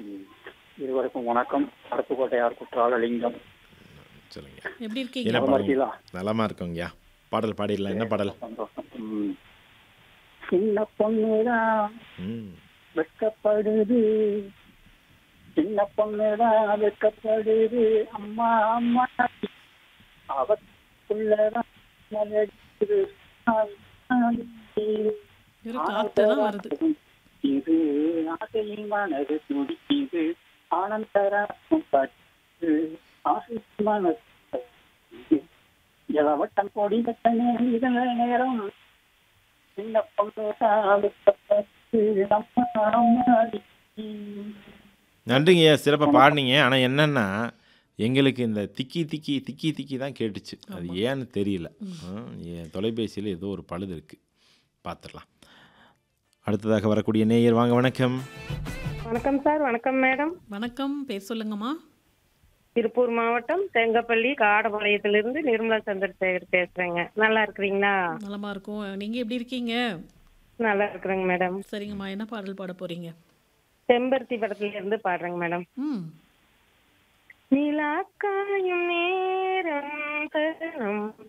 ம். இருவருக்கும் வணக்கம் அருப்புக்கோட்டையார் குற்றாலலிங்கம் சொல்லுங்க எப்படி இருக்கீங்க என்ன நலமா பாடல் இருக்கீங்களா? நலமா இருக்கோங்கய்யா பாடல் பாடிடலாம் என்ன பாடல் சந்தோஷம் ம். சின்ன பொண்ணுதான் ம் வெட்கப்படுது சின்ன பொண்ணுதான் வெட்கப்படுது அம்மா அம்மா அவத்துள்ளதான் மலருது. ஒரு காத்தெல்லாம் வருது இது ஆசையின் மனது துடிக்குது ஆனந்தராசம் பட்டு ஆசை மனது இளவட்டம் கொடி கட்ட நேரம் நேரம் சின்ன பொண்ணு வெட்கப்பட்டு அம்மா அம்மாடி நன்றிங்கய்யா சிறப்பாக பாடினீங்க ஆனால் என்னன்னா எங்களுக்கு இந்த திக்கி திக்கி திக்கி திக்கி தான் கேட்டுச்சு அது ஏன்னு தெரியல ஆ, என் தொலைபேசியில் ஏதோ ஒரு பழுது இருக்குது பார்த்துடலாம் அடுத்ததாக வரக்கூடிய நேயர் வாங்க வணக்கம் வணக்கம் சார் வணக்கம் மேடம் வணக்கம் பேர் சொல்லுங்கம்மா திருப்பூர் மாவட்டம் தேங்கப்பள்ளி காடபாளையத்திலிருந்து நிர்மலா சந்திரசேகர் பேசுறேங்க நல்லா இருக்கிறீங்களா நலமா இருக்கும் நீங்க எப்படி இருக்கீங்க நல்லா இருக்கிறேங்க மேடம் சரிங்கம்மா என்ன பாடல் பாட போறீங்க செம்பருத்தி படத்துல இருந்து பாடுறேங்க மேடம் ம் நிலா காயும் நேரம் தருணம்